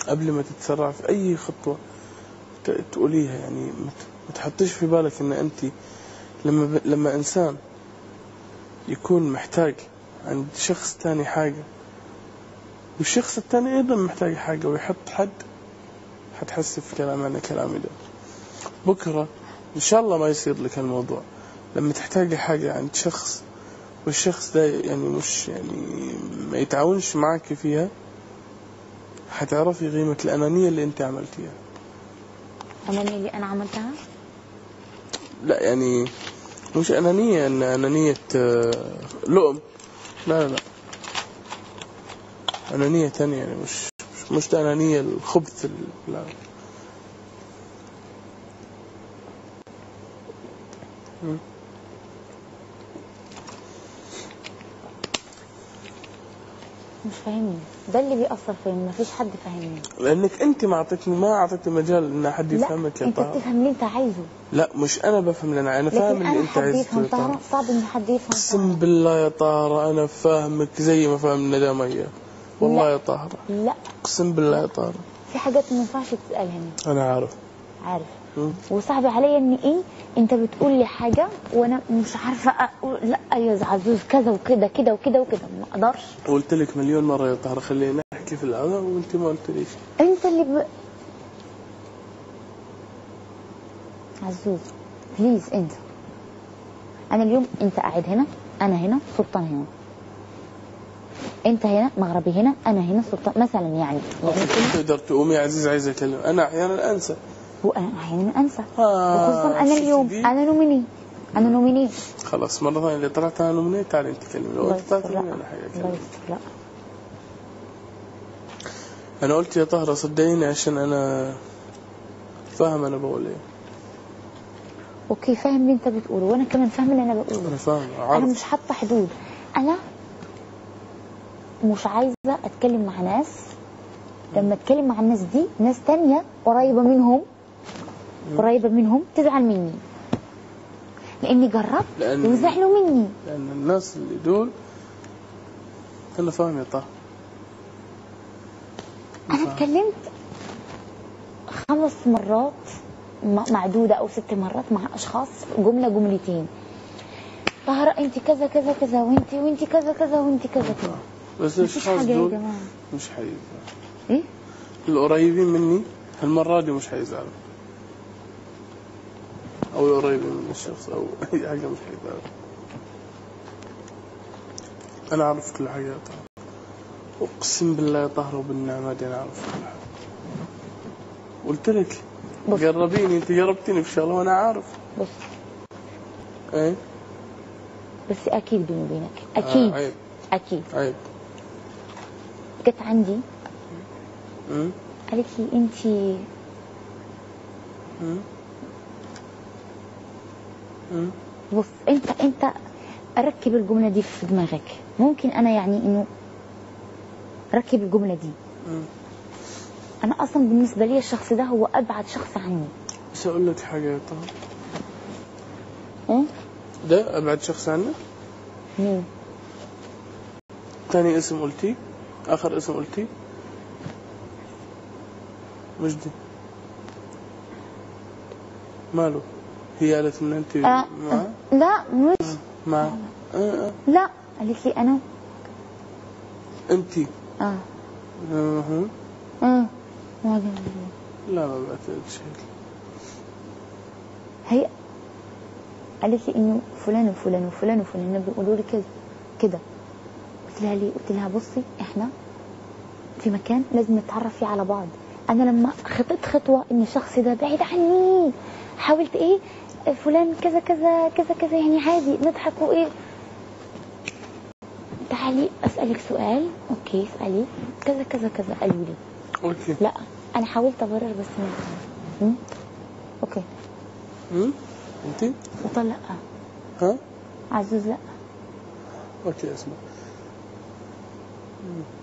قبل ما تتسرع في أي خطوة ت- تقوليها يعني ما ت- ما تحطيش في بالك إن أنت لما ب... لما إنسان يكون محتاج عند شخص تاني حاجة والشخص التاني أيضا محتاج حاجة ويحط حد حتحس في كلام أنا كلامي ده بكرة إن شاء الله ما يصير لك الموضوع لما تحتاجي حاجة عند شخص والشخص ده يعني مش يعني ما يتعاونش معك فيها حتعرفي قيمة الأنانية اللي أنت عملتيها أنانية اللي أنا عملتها لا يعني مش أنانية إن أنانية آه، لؤم لا لا أنانية تانية يعني مش مش, مش أنانية الخبث ال- لا مش فاهمني ده اللي بيأثر فيا ما فيش حد فاهمني لأنك أنت ما أعطيتني ما أعطيتني مجال إن حد لا يفهمك يا انت طه بتفهم اللي انت عايزه لا مش أنا بفهم اللي أنا أنا فاهم لكن اللي انا أنت حد عايز يفهم تقوله طهرة صعب ان حد يفهم اقسم طهرة بالله يا طاهرة انا فاهمك زي ما فاهم ندى مية والله لا. يا طاهرة لا اقسم بالله يا طاهرة في حاجات ما ينفعش تسألها مني انا عارف عارف مم. وصعب عليا ان ايه انت بتقول لي حاجه وانا مش عارفه اقول لا يا عزوز كذا وكده كده وكده وكده ما اقدرش قلت لك مليون مرة يا طاهرة خلينا نحكي في الأذى وانت ما قلتليش انت اللي ب... عزوز بليز انت انا اليوم انت قاعد هنا انا هنا سلطان هنا انت هنا مغربي هنا انا هنا سلطان مثلا يعني يعني تقدر تقومي يا عزيز عايز اكلم انا احيانا انسى وانا احيانا انسى آه، وخصوصا انا شفتي اليوم دي؟ انا نوميني انا نوميني خلاص مرة ثانية اللي طلعت انا نمني تعالي انت كلمي لو الله انت طلعت يستر لا مني انا حاجة الله أكلمك. يستر لا انا قلت يا طاهرة صدقيني عشان انا فاهم انا بقول ايه اوكي فاهم اللي انت بتقوله وانا كمان فاهم اللي انا بقوله انا فاهم انا عارف مش حاطه حدود انا مش عايزه اتكلم مع ناس لما اتكلم مع الناس دي ناس تانية قريبه منهم قريبه منهم تزعل مني لاني جربت لأن- وزعلوا مني لان الناس اللي دول انا فاهم يا طه انا اتكلمت خمس مرات م- معدوده او ست مرات مع اشخاص جمله جملتين طهرة انت كذا كذا كذا وانت وانت كذا كذا وانت كذا كذا بس مفيش الاشخاص حاجه يا دول جماعه مش حيزعلوا ايه القريبين مني هالمرة دي مش حيزعلوا أو القريبين من الشخص أو أي حاجة مش حيزعلوا أنا أعرف كل حاجة يا طهر أقسم بالله يا طهر وبالنعمة دي أنا أعرف كل حاجة قلت لك بص. جربيني أنت جربتني في شغلة وأنا عارف بص إيه بس اكيد بيني وبينك آه اكيد عيب اكيد عيب جت عندي أمم، قالت لي انت أمم، أمم. بص انت انت ركب الجمله دي في دماغك ممكن انا يعني انه ركب الجمله دي أمم. انا اصلا بالنسبه لي الشخص ده هو ابعد شخص عني بس أقول لك حاجة يا طهر ايه ده أبعد شخص عنك مين تاني اسم قلتي آخر اسم قلتي مجدي ماله هي قالت ان انت آه معاه لا مش معاه آه آه. لا قالت لي انا انت اه آه. اه ما قال- لا ما بعتقدش هيك هي قالت لي انه فلان وفلان وفلان وفلان بيقولوا لي كذا كده قلت لها ليه قلت لها بصي احنا في مكان لازم نتعرف فيه على بعض انا لما خطيت خطوه ان الشخص ده بعيد عني حاولت ايه فلان كذا كذا كذا كذا يعني عادي نضحك وايه تعالي اسالك سؤال اوكي اسالي كذا كذا كذا قالوا لي اوكي لا انا حاولت ابرر بس ما م? اوكي امم انت سلطان لا ها عزوز لا اوكي اسمع مم.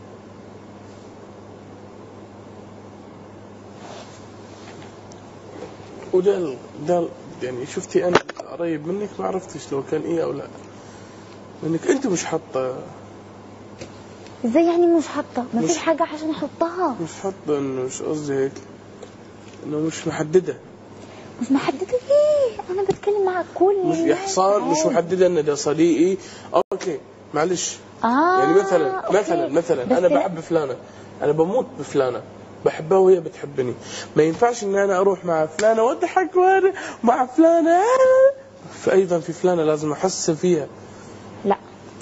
وده ال- ده ال- يعني شفتي انا قريب منك ما عرفتش لو كان ايه او لا لانك انت مش حاطه ازاي يعني مش حاطه ما مش- فيش حاجه عشان احطها مش حاطة انه مش قصدي هيك انه مش محددة مش محدده ليه انا بتكلم مع كل مش يا الناس حصان مش عادي. محددة ان ده صديقي اوكي معلش اه يعني مثلا أوكي. مثلا مثلا بس انا لا- بحب فلانة انا بموت بفلانة بحبها وهي بتحبني ما ينفعش ان انا اروح مع فلانة واضحك وانا مع فلانة فايضا في فلانة لازم احس فيها لا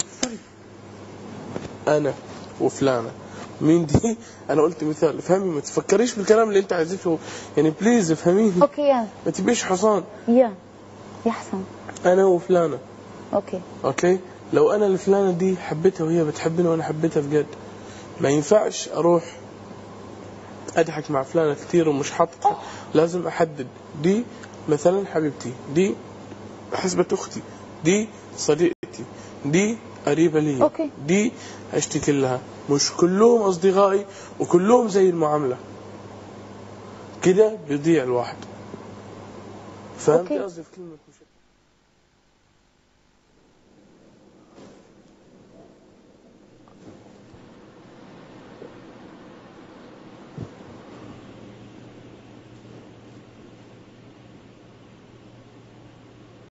انا وفلانة مين دي انا قلت مثال افهمي ما تفكريش بالكلام اللي انت عايزته يعني بليز افهميني اوكي يا ما تبيش حصان يا يا حسن انا وفلانة اوكي اوكي لو انا الفلانة دي حبيتها وهي بتحبني وانا حبيتها بجد ما ينفعش اروح اضحك مع فلانة كثير ومش حاططها لازم احدد دي مثلا حبيبتي دي حسبة اختي دي صديقتي دي قريبة لي أوكي. دي اشتكي لها مش كلهم اصدقائي وكلهم زي المعاملة كده بيضيع الواحد فهمت أوكي. قصدي في كلمة مش